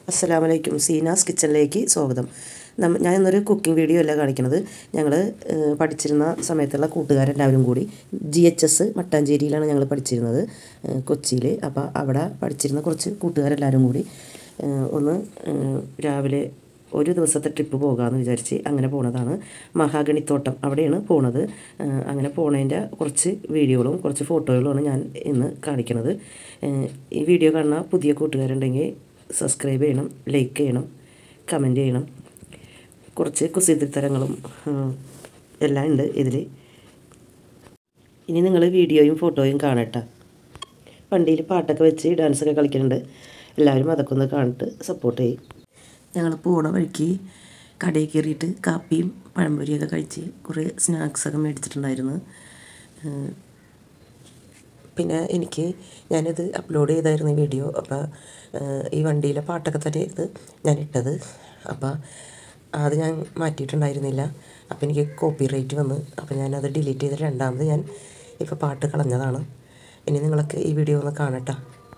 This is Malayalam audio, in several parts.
അസ്സലാമു അലൈക്കും സീനാസ് കിച്ചണിലേക്ക് സ്വാഗതം നമ്മ ഞാൻ ഇന്നൊരു കുക്കിംഗ് വീഡിയോ അല്ല കാണിക്കുന്നത് ഞങ്ങൾ പഠിച്ചിരുന്ന സമയത്തുള്ള കൂട്ടുകാരെല്ലാവരും കൂടി ജി എച്ച് എസ് മട്ടാഞ്ചേരിയിലാണ് ഞങ്ങൾ പഠിച്ചിരുന്നത് ഏഹ് കൊച്ചിയിൽ അപ്പോൾ അവിടെ പഠിച്ചിരുന്ന കുറച്ച് കൂട്ടുകാരെല്ലാവരും കൂടി ഏഹ് ഒന്ന് ഏഹ് രാവിലെ ഒരു ദിവസത്തെ ട്രിപ്പ് പോകാമെന്ന് വിചാരിച്ച് അങ്ങനെ പോണതാണ് മഹാഗണിത്തോട്ടം അവിടെയാണ് പോണത് ഏഹ് അങ്ങനെ പോണതിൻ്റെ കുറച്ച് വീഡിയോകളും കുറച്ച് ഫോട്ടോകളുമാണ് ഞാൻ ഇന്ന് കാണിക്കുന്നത് ഏഹ് ഈ വീഡിയോ കാണുന്ന പുതിയ കൂട്ടുകാരുണ്ടെങ്കിൽ സബ്സ്ക്രൈബ് ചെയ്യണം ലൈക്ക് ചെയ്യണം കമൻറ്റ് ചെയ്യണം കുറച്ച് കുസൃതിത്തരങ്ങളും ഉം, എല്ലാം ഉണ്ട് ഇതിൽ ഇനി നിങ്ങൾ വീഡിയോയും ഫോട്ടോയും കാണട്ടെ വണ്ടിയിൽ പാട്ടൊക്കെ വെച്ച് ഡാൻസൊക്കെ കളിക്കുന്നുണ്ട് എല്ലാവരും അതൊക്കെ ഒന്ന് കാണിട്ട് സപ്പോർട്ട് ചെയ്യും ഞങ്ങൾ പോണ വഴിക്ക് കടയിൽ കയറിയിട്ട് കാപ്പിയും പഴംപൊരിയൊക്കെ കഴിച്ച് കുറേ സ്നാക്സൊക്കെ മേടിച്ചിട്ടുണ്ടായിരുന്നു ഏഹ് പിന്നെ എനിക്ക് ഞാനിത് അപ്ലോഡ് ചെയ്തായിരുന്നു ഈ വീഡിയോ അപ്പോൾ ഈ വണ്ടിയിലെ പാട്ടൊക്കെ തന്നെ ഇത് ഞാൻ ഇട്ടത് അപ്പോൾ അത് ഞാൻ മാറ്റിയിട്ടുണ്ടായിരുന്നില്ല അപ്പോൾ എനിക്ക് കോപ്പി റൈറ്റ് വന്ന് അപ്പോൾ ഞാനത് ഡിലീറ്റ് ചെയ്ത് രണ്ടാമത് ഞാൻ ഇപ്പോൾ പാട്ട് കളഞ്ഞതാണ് ഇനി നിങ്ങളൊക്കെ ഈ വീഡിയോ ഒന്ന് കാണട്ടെ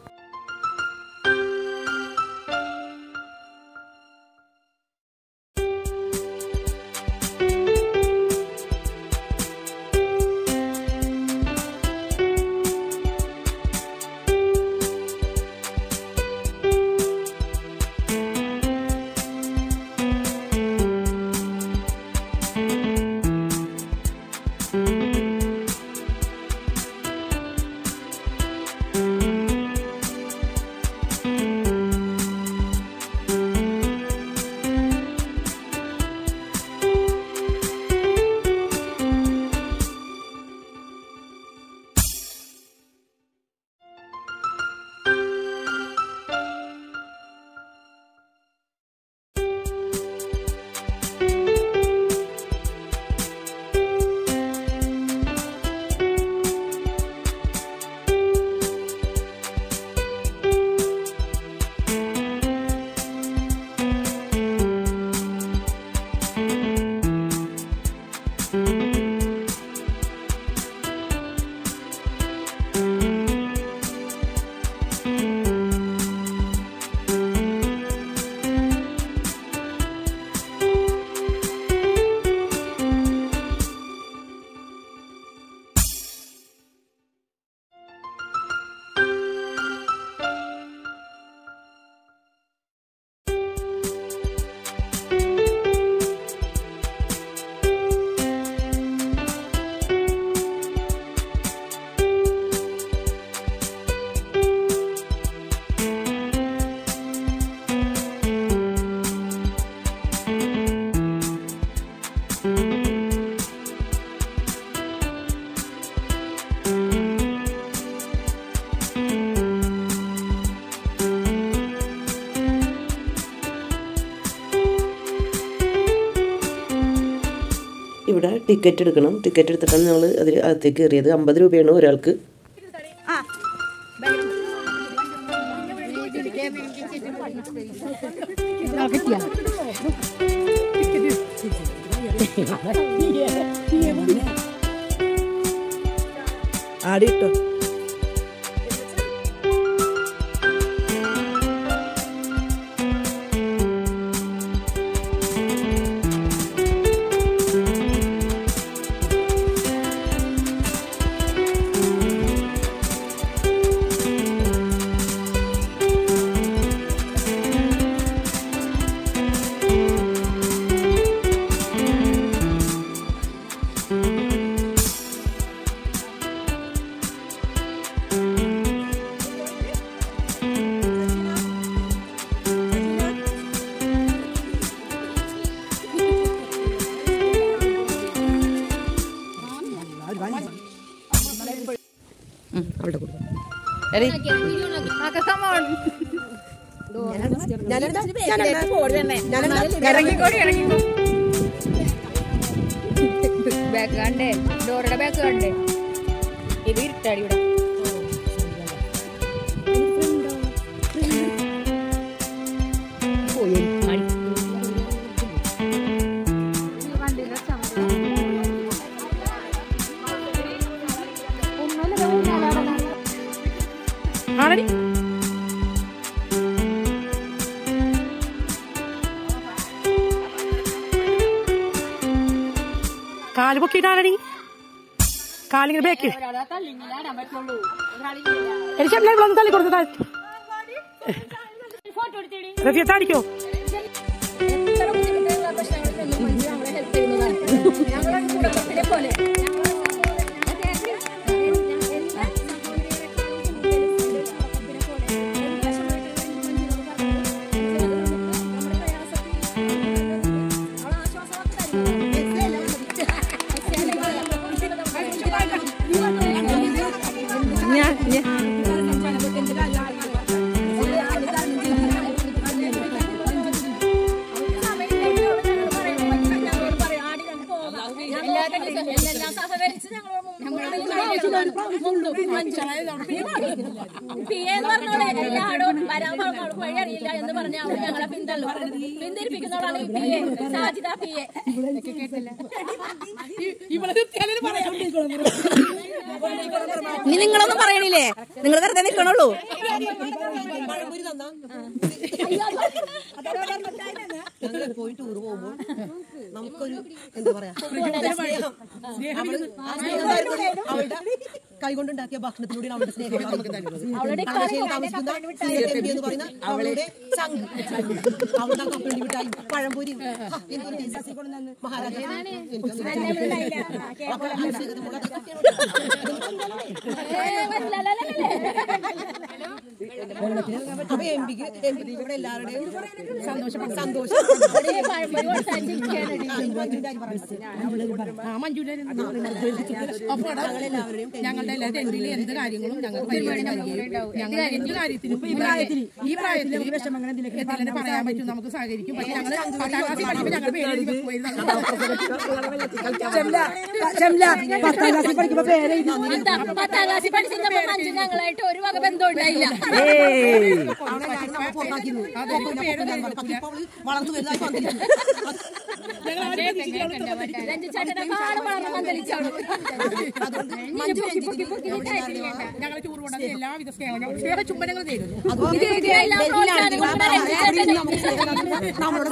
ഇവിടെ ടിക്കറ്റ് എടുക്കണം ടിക്കറ്റ് എടുത്തിട്ടാണ് ഞങ്ങൾ അതിൽ അകത്തേക്ക് കയറിയത് അമ്പത് രൂപയാണ് ഒരാൾക്ക് ആടിട്ടോ അവിടെ കൊടുക്കും ബാക്ക് കണ്ടേ ഡോറുടെ ബാക്ക് കണ്ടേ ഇത് ഇരുട്ടാടി ഇവിടെ പോയി മണി ആണടി കാല് പൊക്കിയിട്ടാണടി കാലിങ്ങനെ ബേക്ക് ഒരാളെ തള്ളിങ്ങിലാണ് പറ്റുള്ളൂ എനിക്ക് എല്ലാം ഇവിടെ ഒന്ന് തള്ളി കൊടുത്തു ഫോട്ടോ എടുത്തിടി റഫിയ താടിക്കോ എത്ര ബുദ്ധിമുട്ടുള്ള പ്രശ്നങ്ങളിൽ നിന്നും ഞങ്ങളെ ഹെൽപ്പ് ചെയ്യുന്നതാണ് ഞങ്ങളുടെ കുടുംബത്തിലെ പോലെ എല്ലാം സഹകരിച്ച് എല്ലായിടവും വരാൻ പറഞ്ഞോളൂ വഴി അറിയില്ല എന്ന് പറഞ്ഞ അവർ ഞങ്ങളെ പിന്തള്ളും പിന്തിരിപ്പിക്കുന്നവളാണ് ഈ P A Sajida P A ഇനി നിങ്ങളൊന്നും പറയണില്ലേ നിങ്ങൾ വെറുതെ നിൽക്കണുള്ളൂ ഞങ്ങൾ പോയി ടൂർ പോകുമ്പോൾ നമുക്കൊരു എന്താ പറയാ സ്നേഹം അവള് ആ സ്നേഹം തരുന്നത് അവളുടെ കൈകൊണ്ടുണ്ടാക്കിയ ഭക്ഷണത്തിലൂടെ അവളുടെ സ്നേഹം നമുക്ക് തരുന്നത് കളമശ്ശേരിയിൽ താമസിക്കുന്ന CFMB എന്ന് പറയുന്ന അവളുടെ ചങ്ക് അവളുടെ കപ്പലണ്ടി മിഠായി പഴംപൊരിയും ഹാ, എന്തൊരു taste. മഹാരാജ എനിക്ക് അപ്പോൾ അഭിഷേകത്തിന് മുകളിൽ അത് അപ്പൊ എം പിക്ക് എം പിക്ക് ഇവിടെ എല്ലാവരുടെയും സന്തോഷം സന്തോഷം ഞങ്ങളെല്ലാവരുടെയും ഞങ്ങളുടെ എല്ലാ ടെന്റിലും എന്ത് കാര്യങ്ങളും ഞങ്ങൾ പരിപാടി ഞങ്ങൾ എന്ത് കാര്യത്തിനും ഈ പ്രായത്തിൽ ഈ പ്രായത്തിൽ വിഷമങ്ങൾ എന്തെങ്കിലും പറയാൻ പറ്റും നമുക്ക് സഹകരിക്കും പക്ഷെ ഞങ്ങൾ പത്താം ക്ലാസ്സിൽ പഠിക്കുമ്പോൾ ഞങ്ങൾ പേരെഴുതി എന്താ പത്താം ക്ലാസ്സിൽ പഠിച്ചിരുന്നപ്പോ മഞ്ജു ഞങ്ങളായിട്ട് ഒരു വക ബന്ധം ഉണ്ടായില്ല അവളെല്ലാവരും നമ്മൾ പുറത്താക്കിയിരുന്നു പക്ഷെ അവള് വളർന്നു വലുതായി വന്നിരിക്കുന്നു രഞ്ജു ചേട്ടനെ കാലം വളർന്ന് മന്ദലിച്ചാണ് മഞ്ജു രഞ്ജിത്തിന് ഞങ്ങൾ ടൂർ കൊണ്ടുവന്ന എല്ലാവിധ സ്നേഹം സ്നേഹ ചുംബനങ്ങൾ നേരുന്നു എല്ലാം പ്രോത്സാഹനം കൊടുത്ത രഞ്ജു ചേട്ടന് നമ്മളോട്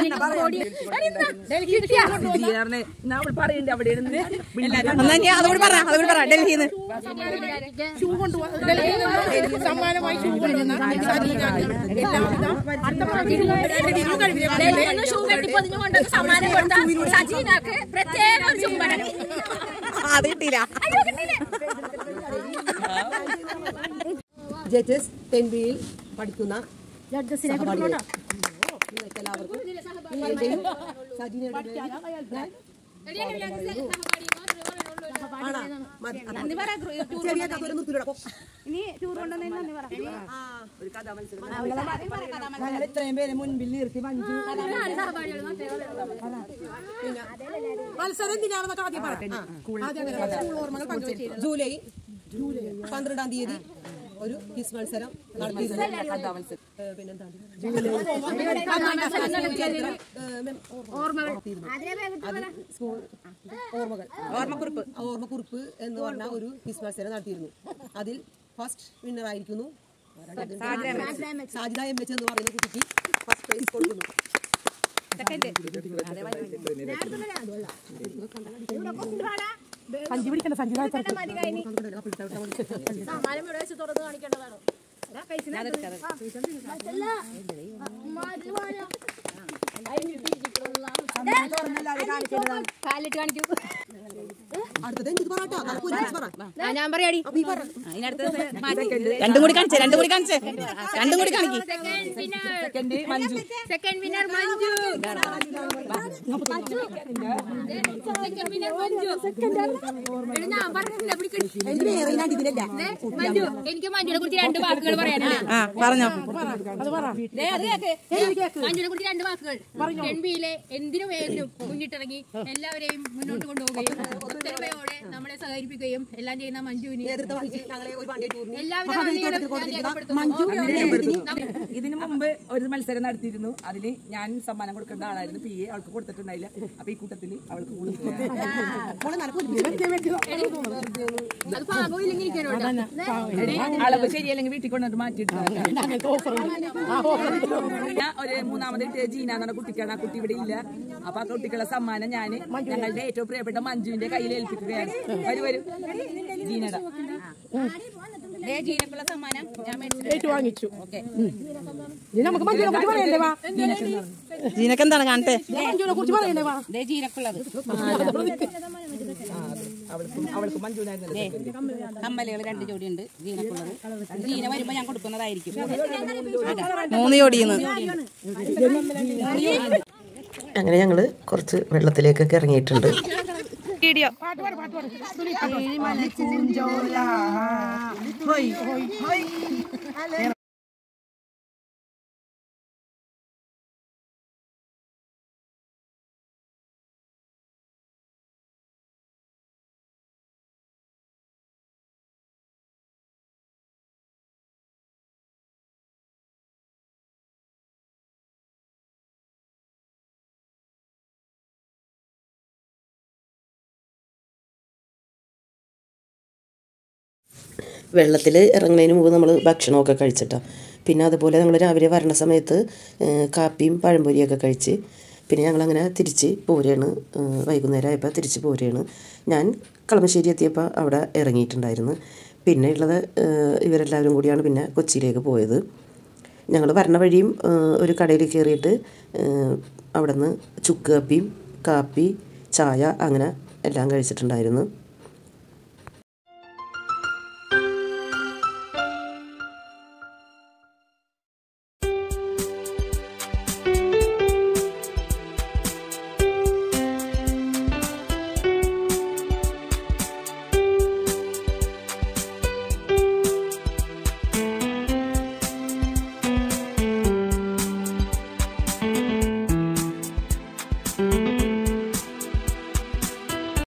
എന്നാ ഞാൻ അതുകൂടി പറ അതുകൂടി പറ ഡൽഹിന്ന് ഷൂ കൊണ്ടുപോകുന്ന സമ്മാനമായി ഷൂ കൊണ്ടുവന്ന എല്ലാവിധ അടുത്ത പ്രാവശ്യം ഡൽഹിന്ന് ഷൂ കെട്ടിപ്പൊതിഞ്ഞു കൊണ്ടൊക്കെ സമ്മാനം കൊടുത്ത സജീനാക്ക് പ്രത്യേക ഒരു ചുംബനം അത് കിട്ടിയില്ല അയ്യോ കിട്ടിയില്ലേ ജഡ്ജസ് ടെൻബിയിൽ പഠിക്കുന്ന സഹപാഠികളെ നിങ്ങൾക്ക് എല്ലാവർക്കും നിങ്ങളുടെയും സജീനയുടെയും ഞാൻ ആണോ? മതി. ചെറിയ കഥ ഒരു നിർത്തിയിടാം. പോ. ഞങ്ങൾ ഇത്രയും പേര് മുൻപിൽ നിർത്തി മഞ്ജു മത്സരം എന്തിനാണെന്നൊക്കെ ആദ്യം പറ ആദ്യം അങ്ങനെ പറ. സ്കൂൾ ഓർമ്മകൾ പങ്കുവെച്ചു ജൂലൈ പന്ത്രണ്ടാം തീയതി ഒരു ക്വിസ് മത്സരം നടത്തിയിരുന്നു ഏ, പിന്നെന്താണ് അത് സ്കൂൾ ഓർമ്മകൾ ഓർമ്മക്കുറിപ്പ് ഓർമ്മക്കുറിപ്പ് എന്ന് പറഞ്ഞ ഒരു ക്വിസ് മത്സരം നടത്തിയിരുന്നു അതിൽ ഫസ്റ്റ് വിന്നർ ആയിരിക്കുന്നു സാജിദ എം എച്ച് എന്ന് പറയുന്ന കുട്ടിക്ക് ഫസ്റ്റ് പ്രൈസ് കൊടുക്കുന്നു സഞ്ചി പിടിക്കണ്ട സഞ്ചി താഴ്ത്തി സമ്മാനം ഇവിടെ വെച്ച് തുറന്ന് കാണിക്കേണ്ടതാണ് കാലിട്ട് കാണിക്കൂ അടുത്തത് എനിക്ക് പറയട്ടോ നമുക്ക് ഒരുമിച്ച് പറ ഞാൻ പറയാടി നീ പറ രണ്ടും കൂടി കാണിച്ചേ രണ്ടും കൂടി കാണിച്ചേ രണ്ടും കൂടി കാണിക്ക് second winner Manju second winner Manju എടി, ഞാൻ പറഞ്ഞില്ല പിടിക്കടി. ദേ, മഞ്ജു എനിക്ക് മഞ്ജുനെ കുറിച്ച് രണ്ട് വാക്കുകൾ പറയാനുണ്ട് ആ പറഞ്ഞോ ദേ, അത് കേക്ക്. മഞ്ജുനെ കുറിച്ച് രണ്ട് വാക്കുകൾ പെൺബിയിലെ എന്തിനും ഏതിനും മുന്നിട്ടിറങ്ങി എല്ലാവരെയും മുന്നോട്ട് കൊണ്ടുപോവുകയും ഒത്തൊരുമയോടെ സ്നേഹത്തോടെ നമ്മളെ സഹകരിപ്പിക്കുകയും എല്ലാം ചെയ്യുന്ന മഞ്ജുവിന് നേതൃത്വം വഹിച്ച് ഞങ്ങളെ ഒരു വണ്ടി ടൂറിന് എല്ലാവിധ നന്ദികളും ഞാൻ രേഖപ്പെടുത്തുന്നു. ഇതിനു മുമ്പ് ഒരു മത്സരം നടത്തിയിരുന്നു അതിൽ ഞാൻ സമ്മാനം കൊടുക്കേണ്ട ആളായിരുന്നു പി എ അവൾക്ക് കൊടുത്തിട്ടുണ്ടായില്ല അപ്പൊ ഈ കൂട്ടത്തിൽ അവൾക്ക് കൊടുക്കുക അത് പാകവും ഇല്ലെങ്കിൽ ഇരിക്കണോ അളവ് ശരിയല്ലെങ്കിൽ വീട്ടിൽ കൊണ്ടുവന്നിട്ട് മാറ്റിയിട്ട് ഞാൻ ഒരു മൂന്നാമതായിട്ട് ജീന എന്ന കുട്ടിക്കാണ് ആ കുട്ടി ഇവിടെ ഇല്ല അപ്പൊ ആ കുട്ടിക്കുള്ള സമ്മാനം ഞാൻ ഞങ്ങളുടെ ഏറ്റവും പ്രിയപ്പെട്ട മഞ്ജുവിന്റെ കയ്യിൽ ഏൽപ്പിക്കുകയാണ് വരൂ വരൂ ജീനയുടെ ജീനക്കുള്ള സമ്മാനം ഞാൻ മേടിച്ചിട്ടുണ്ട്. വാങ്ങിച്ചു ഇനി നമുക്ക് മഞ്ജുവിനെ കുറിച്ച് പറയണ്ടേ വാ ജീനക്ക് എന്താണ് കാണട്ടെ മഞ്ജുവിനെ കുറിച്ച് പറയണ്ടേ വാ ദേ ജീനക്കുള്ളത് അവൾക്കും അവൾക്ക് മഞ്ജുവിനായിരുന്നു കമ്മലുകൾ രണ്ട് ജോഡിയുണ്ട് ജീനക്കുള്ളത് ജീന വരുമ്പോ ഞാൻ കൊടുക്കുന്നതായിരിക്കും മൂന്ന് ജോഡിന്ന് അങ്ങനെ ഞങ്ങൾ കുറച്ച് വെള്ളത്തിലേക്കൊക്കെ ഇറങ്ങിയിട്ടുണ്ട് വീഡിയോ വെള്ളത്തിൽ ഇറങ്ങുന്നതിന് മുമ്പ് നമ്മൾ ഭക്ഷണമൊക്കെ കഴിച്ചിട്ടാണ് പിന്നെ അതുപോലെ ഞങ്ങൾ രാവിലെ വരണ സമയത്ത് ഏഹ്, കാപ്പിയും പഴംപൊരിയൊക്കെ കഴിച്ച് പിന്നെ ഞങ്ങളങ്ങനെ തിരിച്ച് പോരുകയാണ് ഏഹ്, വൈകുന്നേരം ആയപ്പോൾ തിരിച്ച് പോരുകയാണ് ഞാൻ കളമശ്ശേരി എത്തിയപ്പോൾ അവിടെ ഇറങ്ങിയിട്ടുണ്ടായിരുന്നു പിന്നെ ഉള്ളത് ഏഹ്, ഇവരെല്ലാവരും കൂടിയാണ് പിന്നെ കൊച്ചിയിലേക്ക് പോയത് ഞങ്ങൾ വരണ വഴിയും ഏഹ്, ഒരു കടയിൽ കയറിയിട്ട് ഏഹ്, അവിടെ നിന്ന് ചുക്ക് കാപ്പിയും കാപ്പി ചായ അങ്ങനെ എല്ലാം കഴിച്ചിട്ടുണ്ടായിരുന്നു ും